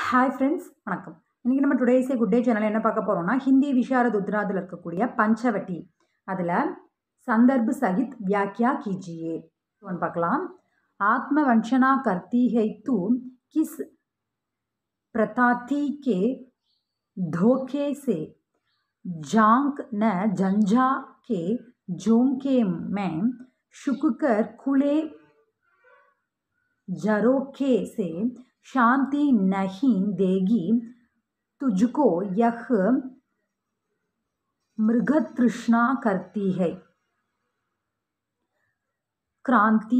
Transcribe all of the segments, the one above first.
hi friends வணக்கம் இன்றைக்கி நம்ம டுடேஸே குட் டே சேனல் என்ன பார்க்க போகிறோம்னா ஹிந்தி விஷாரத் உத்ராதில் இருக்கக்கூடிய பஞ்சவட்டி அதில் சந்தர்ப் சகித் வியாக்கியா கீஜியே ஒன்று பார்க்கலாம் ஆத்ம வஞ்சனா கர்த்தி है तू किस प्रताती के धोखे से जांक न जंझा के झोंके में शुक कर खुले झरोखे से शांति नहीं देगी तुझको यह मृगतृष्णा करती है क्रांति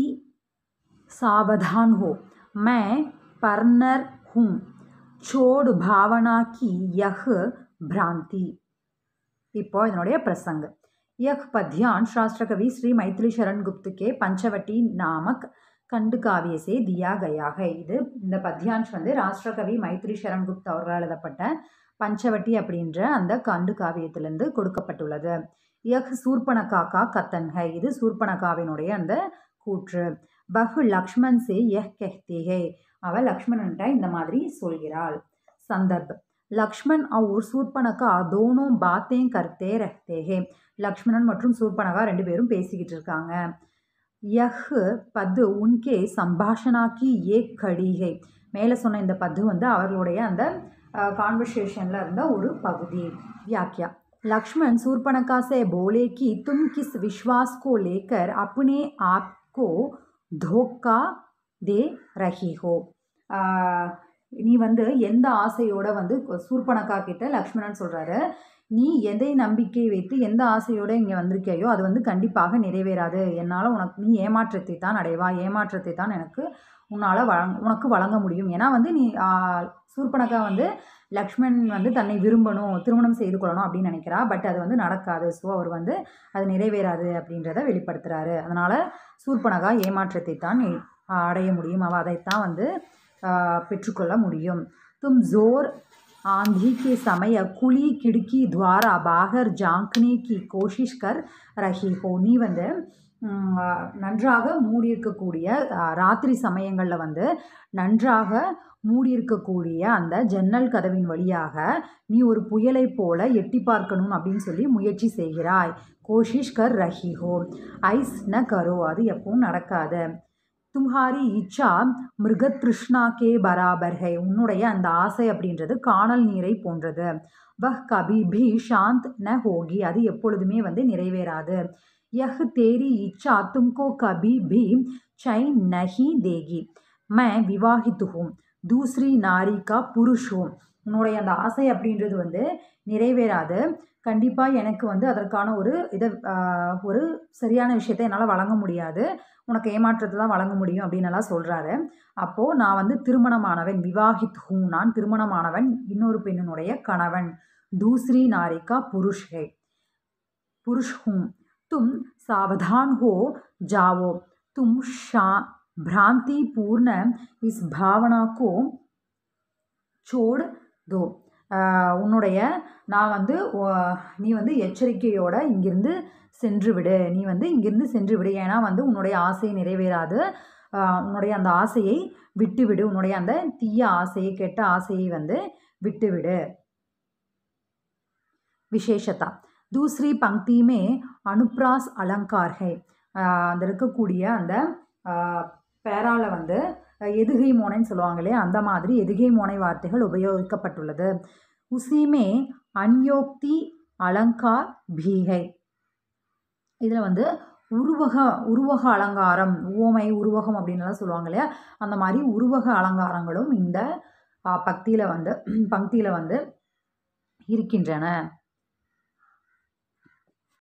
सावधान हो मैं परनर हूँ छोड़ भावना की यह भ्रांति இப்போ இதனுடைய பிரசங்க यह पद्यांश राष्ट्रकवि श्री मैथिली शरण गुप्त के पंचवटी नामक கண்டு காவிய சே தியா கயா ஹை இது இந்த பத்யான்ஷ் வந்து ராஷ்டிரகவி மைத்ரி சரண் குப்த் அவர்களால் எழுதப்பட்ட பஞ்சவட்டி அப்படின்ற அந்த கண்டு காவியத்திலிருந்து கொடுக்கப்பட்டுள்ளது யஹ் சூர்பனகாக்கா கத்தன் ஹை இது சூர்பனகாவினுடைய அந்த கூற்று பஹு லக்ஷ்மண் சே யஹ் கெஹ்தி ஹை அவள் லக்ஷ்மணன்ட்ட இந்த மாதிரி சொல்கிறாள் சந்தர்ப் லக்ஷ்மண் और சூர்பனகா தோனோ பாத்தேன் கர்த்தே ரஹ்தே ஹே லக்ஷ்மணன் மற்றும் சூர்பனகா ரெண்டு பேரும் பேசிக்கிட்டு இருக்காங்க யஹ் பத்து உன்கே சம்பாஷணா கி ஏ கடி ஹை மேலே சொன்ன இந்த பத்து வந்து அவர்களுடைய அந்த கான்வர்சேஷனில் இருந்த ஒரு பகுதி व्याख्या लक्ष्मण सूर्पणखा से बोले कि तुम किस विश्वास को लेकर अपने आप को धोखा दे रही हो நீ வந்து எந்த ஆசையோட வந்து சூர்பனக்கா கிட்ட லக்ஷ்மணன் சொல்கிறாரு நீ எதை நம்பிக்கை வைத்து எந்த ஆசையோடு இங்கே வந்திருக்கையோ அது வந்து கண்டிப்பாக நிறைவேறாது என்னால் உனக்கு நீ ஏமாற்றத்தை தான் அடைவா ஏமாற்றத்தை தான் எனக்கு உன்னால் வழங்க உனக்கு வழங்க முடியும் ஏன்னா வந்து நீ சூர்பனக்கா வந்து லக்ஷ்மண் வந்து தன்னை விரும்பணும் திருமணம் செய்து கொள்ளணும் அப்படின்னு நினைக்கிறா பட் அது வந்து நடக்காது ஸோ அவர் வந்து அது நிறைவேறாது அப்படின்றத வெளிப்படுத்துகிறாரு அதனால் சூர்பனகா ஏமாற்றத்தை தான் அடைய முடியும் அவள் அதைத்தான் வந்து பெற்றுக்கொள்ள முடியும் தும் ஜோர் आंधी के समय कुली खिड़की द्वारा बाहर झांकने की कोशिश कर रही हो நீ வந்து நன்றாக மூடியிருக்கக்கூடிய ராத்திரி சமயங்களில் வந்து நன்றாக மூடியிருக்கக்கூடிய அந்த ஜன்னல் கதவின் வழியாக நீ ஒரு புயலை போல எட்டி பார்க்கணும் அப்படின்னு சொல்லி முயற்சி செய்கிறாய் கோஷிஷ் கர் ரஹி ஹோ ஐஸ் ந கரோ அது எப்பவும் நடக்காது தும்ஹாரி இச்சா மிருகத்ருஷ்ணா கே பராபர் ஹை உன்னுடைய அந்த ஆசை அப்படின்றது காணல் நீரை போன்றது வஹ் கபி பி ஷாந்த் ந ஹோகி அது எப்பொழுதுமே வந்து நிறைவேறாது யஹ் தேரி இச்சா தும்கோ கபி பி சை நஹி தேகி மை விவாகித்து ஹூம் தூஸ்ரி நாரிகா புருஷ் ஹூம் உன்னுடைய அந்த ஆசை அப்படின்றது வந்து நிறைவேறாது கண்டிப்பாக எனக்கு வந்து அதற்கான ஒரு இதை ஒரு சரியான விஷயத்தை என்னால் வழங்க முடியாது உனக்கு ஏமாற்றத்தை தான் வழங்க முடியும் அப்படின்னு எல்லாம் சொல்கிறாரு அப்போது நான் வந்து திருமணமானவன் விவாஹித் ஹூ நான் திருமணமானவன் இன்னொரு பெண்ணினுடைய கணவன் தூஸ்ரி நாரிகா புருஷ் ஹே புருஷ் ஹூம் தும் சாவதான் ஹோ ஜாவோ தும் ஷா भ्रांति पूर्ण इस भावना को छोड़ दो உன்னுடைய நான் வந்து நீ வந்து எச்சரிக்கையோட இங்கிருந்து சென்று விடு நீ வந்து இங்கிருந்து சென்று விடு ஏன்னா வந்து உன்னுடைய ஆசை நிறைவேறாது உன்னுடைய அந்த ஆசையை விட்டுவிடு உன்னுடைய அந்த தீய ஆசையை கெட்ட ஆசையை வந்து விட்டுவிடு விசேஷத்தா தூஸ்ரி பங்கியுமே அனுப்ராஸ் அலங்கார்கை அந்த இருக்கக்கூடிய அந்த பேரால வந்து எதுகை மோனைன்னு சொல்லுவாங்க இல்லையா அந்த மாதிரி எதுகை மோனை வார்த்தைகள் உபயோகிக்கப்பட்டுள்ளது உசிமே அன்யோக்தி அலங்கார் பீகை இதில் வந்து உருவக உருவக அலங்காரம் ஓமை உருவகம் அப்படின்லாம் சொல்லுவாங்க இல்லையா அந்த மாதிரி உருவக அலங்காரங்களும் இந்த பக்தியில் வந்து பங்கியில் வந்து இருக்கின்றன